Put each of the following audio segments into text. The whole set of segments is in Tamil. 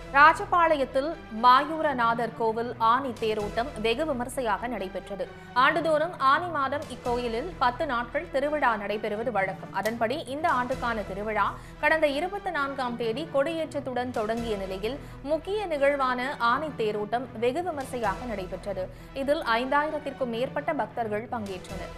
ராஜபாளையத்தில் மாயூரநாதர் கோவில் ஆனி தேரோட்டம் வெகு விமர்சையாக நடைபெற்றது ஆண்டுதோறும் ஆனி மாதம் இக்கோயிலில் பத்து நாட்கள் திருவிழா நடைபெறுவது வழக்கம் அதன்படி இந்த ஆண்டுக்கான திருவிழா கடந்த இருபத்தி நான்காம் தேதி கொடியேற்றத்துடன் தொடங்கிய நிலையில் முக்கிய நிகழ்வான ஆனி தேரோட்டம் வெகு விமர்சையாக நடைபெற்றது இதில் ஐந்தாயிரத்திற்கும் மேற்பட்ட பக்தர்கள் பங்கேற்றனர்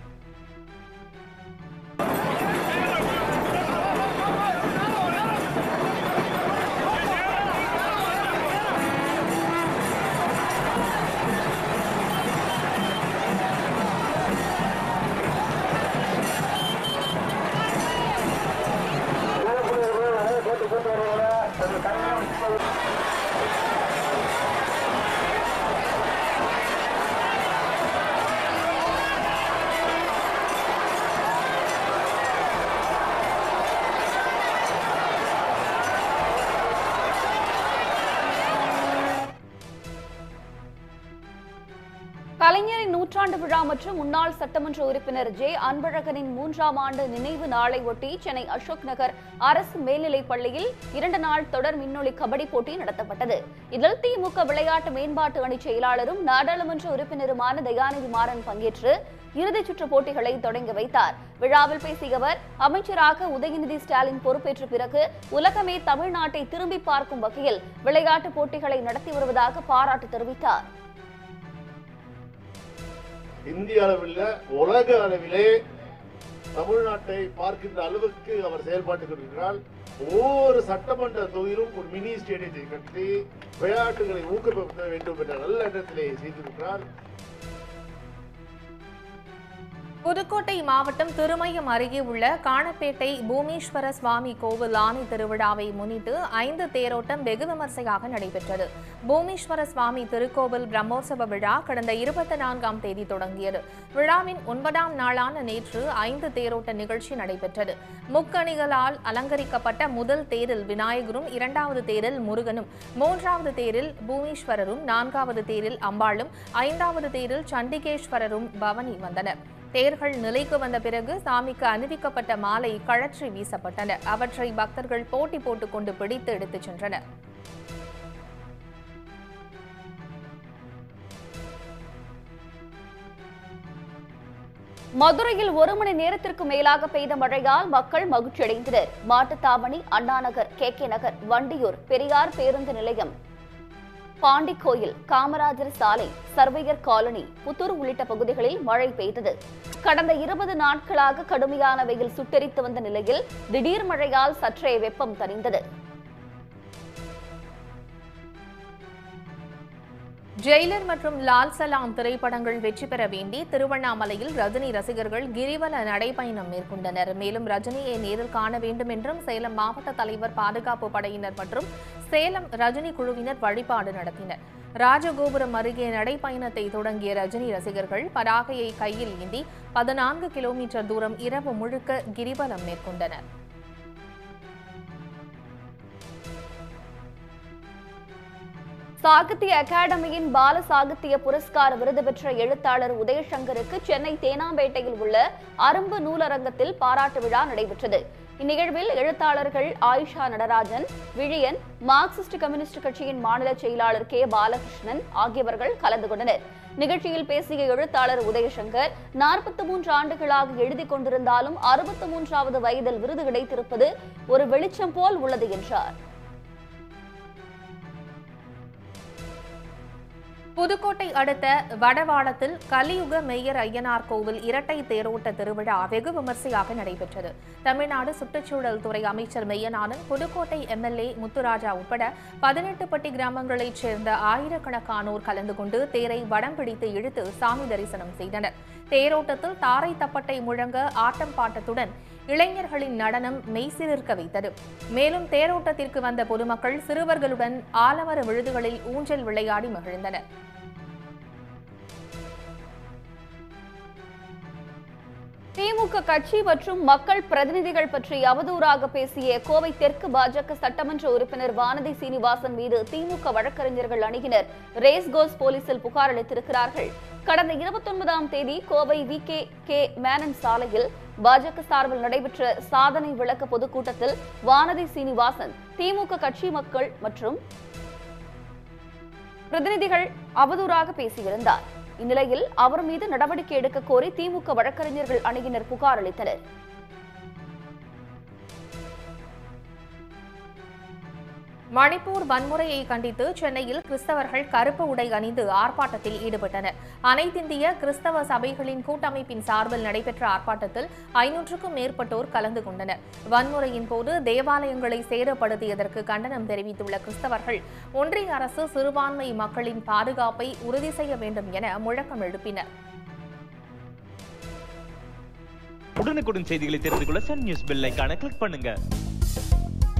கலைஞரின் நூற்றாண்டு விழா மற்றும் முன்னாள் சட்டமன்ற உறுப்பினர் ஜே அன்பழகனின் மூன்றாம் ஆண்டு நினைவு நாளை ஒட்டி சென்னை அசோக் நகர் அரசு மேல்நிலைப் பள்ளியில் இரண்டு நாள் தொடர் மின்னொலி கபடி போட்டி நடத்தப்பட்டது இதில் திமுக விளையாட்டு மேம்பாட்டு அணி செயலாளரும் நாடாளுமன்ற உறுப்பினருமான தயாநிதி மாறன் பங்கேற்று இறுதிச் சுற்று போட்டிகளை தொடங்கி வைத்தார் விழாவில் பேசிய அவர் அமைச்சராக உதயநிதி ஸ்டாலின் பொறுப்பேற்ற பிறகு உலகமே தமிழ்நாட்டை திரும்பி பார்க்கும் வகையில் விளையாட்டுப் போட்டிகளை நடத்தி வருவதாக பாராட்டு தெரிவித்தார் இந்திய அளவில் உலக அளவிலே தமிழ்நாட்டை பார்க்கின்ற அளவுக்கு அவர் செயல்பாட்டு கொண்டிருக்கிறார் ஒவ்வொரு சட்டமன்ற தொகுதியிலும் ஒரு மினி ஸ்டேடியத்தை கட்டி விளையாட்டுகளை ஊக்கப்படுத்த வேண்டும் என்ற நல்ல எண்ணத்திலே செய்திருக்கிறார் புதுக்கோட்டை மாவட்டம் திருமயம் அருகே உள்ள காணப்பேட்டை பூமீஸ்வர சுவாமி கோவில் ஆணை திருவிழாவை முன்னிட்டு ஐந்து தேரோட்டம் வெகு விமர்சையாக நடைபெற்றது பூமீஸ்வர சுவாமி திருக்கோவில் பிரம்மோற்சவ விழா கடந்த இருபத்தி நான்காம் தேதி தொடங்கியது விழாவின் ஒன்பதாம் நாளான நேற்று ஐந்து தேரோட்ட நிகழ்ச்சி நடைபெற்றது முக்கணிகளால் அலங்கரிக்கப்பட்ட முதல் தேரில் விநாயகரும் இரண்டாவது தேரில் முருகனும் மூன்றாவது தேரில் பூமீஸ்வரரும் நான்காவது தேரில் அம்பாளும் ஐந்தாவது தேரில் சண்டிகேஸ்வரரும் பவனி வந்தனர் தேர்கள் நிலைக்கு வந்த பிறகு சாமிக்கு அணிவிக்கப்பட்ட மாலை கழற்றி வீசப்பட்டன அவற்றை பக்தர்கள் போட்டி போட்டுக்கொண்டு பிடித்து எடுத்துச் சென்றனர் மதுரையில் ஒரு மணி நேரத்திற்கு மேலாக பெய்த மழையால் மக்கள் மகிழ்ச்சியடைந்தனர் மாட்டுத்தாவணி அண்ணாநகர் கே கே நகர் வண்டியூர் பெரியார் பேருந்து நிலையம் பாண்டிக்கோயில் காமராஜர் சாலை சர்வேயர் காலனி புத்தூர் உள்ளிட்ட பகுதிகளில் மழை பெய்தது கடந்த இருபது நாட்களாக கடுமையான வெயில் சுட்டெரித்து வந்த நிலையில் திடீர் மழையால் சற்றே வெப்பம் தணிந்தது ஜெயிலர் மற்றும் லால் சலாம் திரைப்படங்கள் வெற்றி பெற வேண்டி திருவண்ணாமலையில் ரஜினி ரசிகர்கள் கிரிவல நடைபயணம் மேற்கொண்டனர் மேலும் ரஜினியை நேரில் காண வேண்டும் என்றும் சேலம் மாவட்ட தலைவர் பாதுகாப்பு படையினர் மற்றும் சேலம் ரஜினி குழுவினர் வழிபாடு நடத்தினர் ராஜகோபுரம் அருகே நடைபயணத்தை தொடங்கிய ரஜினி ரசிகர்கள் பதாகையை கையில் ஏந்தி பதினான்கு கிலோமீட்டர் தூரம் இரவு முழுக்க கிரிவலம் மேற்கொண்டனர் சாகித்ய அகாடமியின் பால சாகித்ய புரஸ்கார விருது பெற்ற எழுத்தாளர் உதயசங்கருக்கு சென்னை தேனாம்பேட்டையில் உள்ள அரும்பு நூலரங்கத்தில் பாராட்டு விழா நடைபெற்றது இந்நிகழ்வில் எழுத்தாளர்கள் ஆயிஷா நடராஜன் விழியன் மார்க்சிஸ்ட் கம்யூனிஸ்ட் கட்சியின் மாநில செயலாளர் கே பாலகிருஷ்ணன் ஆகியவர்கள் கலந்து கொண்டனர் நிகழ்ச்சியில் பேசிய எழுத்தாளர் உதயசங்கர் நாற்பத்தி மூன்று ஆண்டுகளாக எழுதிக் கொண்டிருந்தாலும் அறுபத்தி மூன்றாவது வயதில் விருது கிடைத்திருப்பது ஒரு வெளிச்சம் போல் உள்ளது என்றார் புதுக்கோட்டை அடுத்த வடவாளத்தில் கலியுக மெய்யர் ஐயனார் கோவில் இரட்டை தேரோட்ட திருவிழா வெகு விமர்சையாக நடைபெற்றது தமிழ்நாடு சுற்றுச்சூழல் துறை அமைச்சர் மெய்யநாதன் புதுக்கோட்டை எம்எல்ஏ முத்துராஜா உட்பட பதினெட்டு பட்டி கிராமங்களைச் சேர்ந்த ஆயிரக்கணக்கானோர் கலந்து கொண்டு தேரை வடம் பிடித்து இழுத்து சாமி தரிசனம் செய்தனர் தேரோட்டத்தில் தாரை தப்பட்டை முழங்க ஆட்டம் பாட்டத்துடன் இளைஞர்களின் நடனம் மெய்சிலிர்க்க வைத்தது மேலும் தேரோட்டத்திற்கு வந்த பொதுமக்கள் சிறுவர்களுடன் ஆலமர விழுதுகளில் ஊஞ்சல் விளையாடி மகிழ்ந்தனர் திமுக கட்சி மற்றும் மக்கள் பிரதிநிதிகள் பற்றி அவதூறாக பேசிய கோவை தெற்கு பாஜக சட்டமன்ற உறுப்பினர் வானதி சீனிவாசன் மீது திமுக வழக்கறிஞர்கள் அணியினர் ரேஸ்கோஸ் போலீசில் புகார் அளித்திருக்கிறார்கள் கடந்த இருபத்தொன்பதாம் தேதி கோவை வி கே கே மேனன் சாலையில் பாஜக சார்பில் நடைபெற்ற சாதனை விளக்க பொதுக்கூட்டத்தில் வானதி சீனிவாசன் திமுக கட்சி மக்கள் மற்றும் பிரதிநிதிகள் அவதூறாக பேசியிருந்தார் இந்நிலையில் அவர் மீது நடவடிக்கை எடுக்க கோரி திமுக வழக்கறிஞர்கள் அணியினர் புகார் அளித்தனர் மணிப்பூர் வன்முறையை கண்டித்து சென்னையில் கிறிஸ்தவர்கள் கருப்பு உடை அணிந்து ஆர்ப்பாட்டத்தில் ஈடுபட்டனர் அனைத்திந்திய கிறிஸ்தவ சபைகளின் கூட்டமைப்பின் சார்பில் நடைபெற்ற ஆர்ப்பாட்டத்தில் ஐநூற்றுக்கும் மேற்பட்டோர் கலந்து கொண்டனர் வன்முறையின் போது தேவாலயங்களை சேதப்படுத்தியதற்கு கண்டனம் தெரிவித்துள்ள கிறிஸ்தவர்கள் ஒன்றிய அரசு சிறுபான்மை மக்களின் பாதுகாப்பை உறுதி செய்ய வேண்டும் என முழக்கம் எழுப்பினர் உடனுக்குடன் செய்திகளை தெரிந்து கொள்ள சன் நியூஸ் பெல் ஐகானை கிளிக் பண்ணுங்க